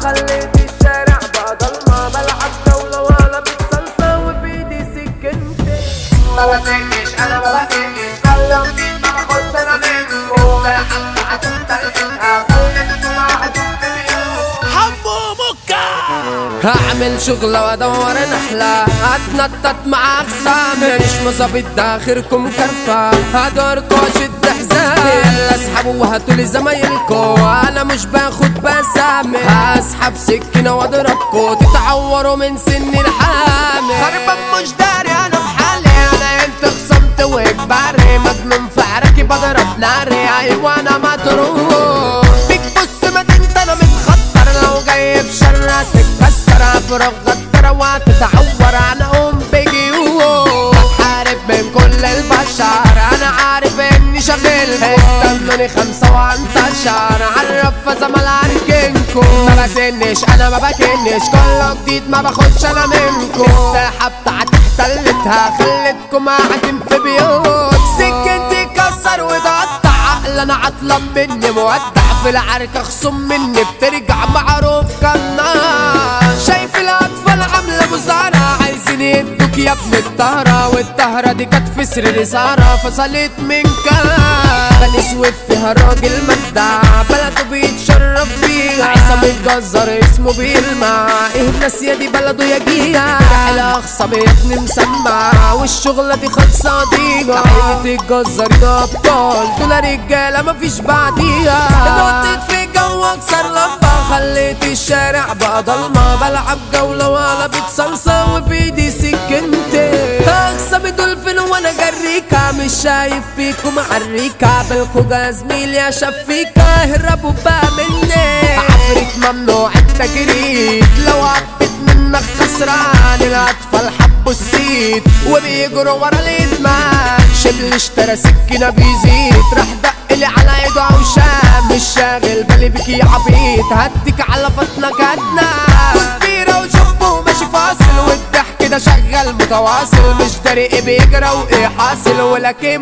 خليت الشارع بقى ضلمة بلعب جولة ولا بتصلصة وفي ايدي سكنتي ما بسكش انا ما بسكش كلم مين ما باخدش انا منكم لا حتى هتنتقلها خليتكم هتنتقلوا حمو مكة هعمل شغلة وادور نحلة هتنطط مع اخصامي مش مظابط ده اخركم كرفة هدوركوا اشد حزامي يلا اسحبوا وهاتولي زمايلكوا انا مش باخد بسامي هسحب سكينة واضربكوا تتعوروا من سن الحامي خربان مش داري انا بحالي انا انت خصمت واجباري مجنون في عركي بضرب ناري ايوه انا مطروح بيك بص ما انت انا متخطر لو جاي في شر هتتكسر افرغ غدر وهتتعور انا ام بجيوب بتحارب من كل البشر انا عارف اني شغل استنوني خمسة وانتشر عرف زمل اركنكم ما بسنش انا ما بكنش كله جديد ما باخدش انا منكم الساحة بتاعتي احتلتها خلتكم قاعدين في بيوت سكنتي كسر وتقطع عقل انا عطلان مني مودع في العركة خصم مني بترجع معروف كالنار شايف الاطفال عاملة بزارة عايزين يدوك يا ابن الطهرة والطهرة دي كانت في سر سارة فصلت من كان بني سويف فيها راجل مدع بلده بيتشرف بيها عصام الجزار اسمه بيلمع ايه الناس يا دي بلده يجيها الاقصى بيتني مسمع والشغلة دي خلصة ضيقة عيلة الجزار ده ابطال دول رجالة مفيش بعديها نطيت في جو اكسر لمبة خليت الشارع بقى ضلمة بلعب جولة ولا بتصلصة وفي ايدي سكنتي اقسم دولفين وانا جريكا مش شايف فيكم عريكا بالخوجة زميل يا شفيكا اهربوا بقى مني عفريت ممنوع التجريد لو عبت منك خسران الاطفال حبوا السيد وبيجروا ورا الادمان شبل اشترى سكينة بيزيد راح دق لي على ايده عوشام مش شاغل بالي بك يا عبيط هديك على بطنك ادنى وسبيرة وشبه ماشي فاصل والضحك ده شغال متواصل مش داري ايه بيجرى وايه حاصل ولكن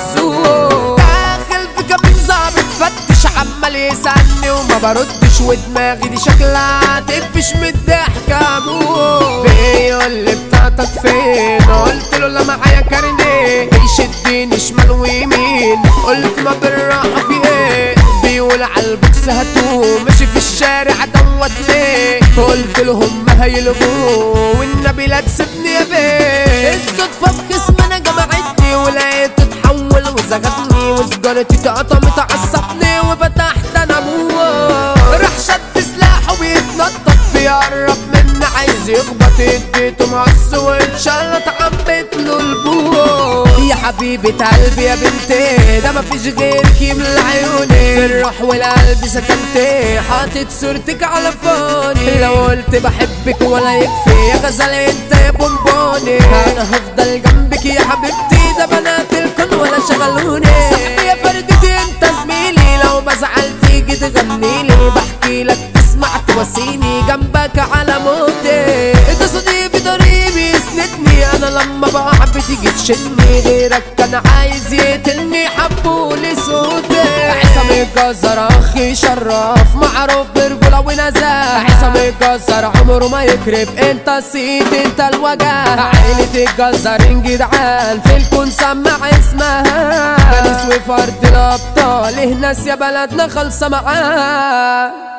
مبسوط داخل في كابين ظابط فتش عمال يسألني وما بردش ودماغي دي شكلها تقفش من الضحك اموت بيقول لي بتاعتك فين قلت له لا معايا كارنيه بيشدني شمال ويمين قلت ما بالراحه في ايه بيقول على البوكس هاتوه ماشي في الشارع دوت ليه قلت لهم ما هيلغوه والنبي لا تسيبني يا بيه الصدفه في جسم انا جمعتني ولقيت تتحول وزغتني وسجارتي اتقطمت عصبني وفتحت انا ابوه راح شد سلاحه بيتنطط بيقرب مني عايز يخبط اديته مقص واتشلت عمت له البوه يا حبيبة قلبي يا بنتي ده مفيش غيرك يملى عيوني في الروح والقلب سكنتي حاطط صورتك على فوني لو قلت بحبك ولا يكفي يا غزال انت يا بونبوني انا هفضل جنبك يا حبيبتي ده بنات الكون ولا شغلوني صاحبي يا فردتي انت زميلي لو بزعل تيجي تغنيلي بحكي لك تسمع تواسيني جنبك على موتي انت صديقي ضريبي يسندني انا لما بقع بتيجي تشني غيرك كان عايز يقتلني حبولي صوتي عصام الجزار اخي شرف معروف برجوله ونزاهه عصام الجزار عمره ما يكرف انت الصيت انت الوجع عيلة الجزارين جدعان في الكون سمع اسمها بني سويف ارض الابطال ناس يا بلدنا خالصه معاه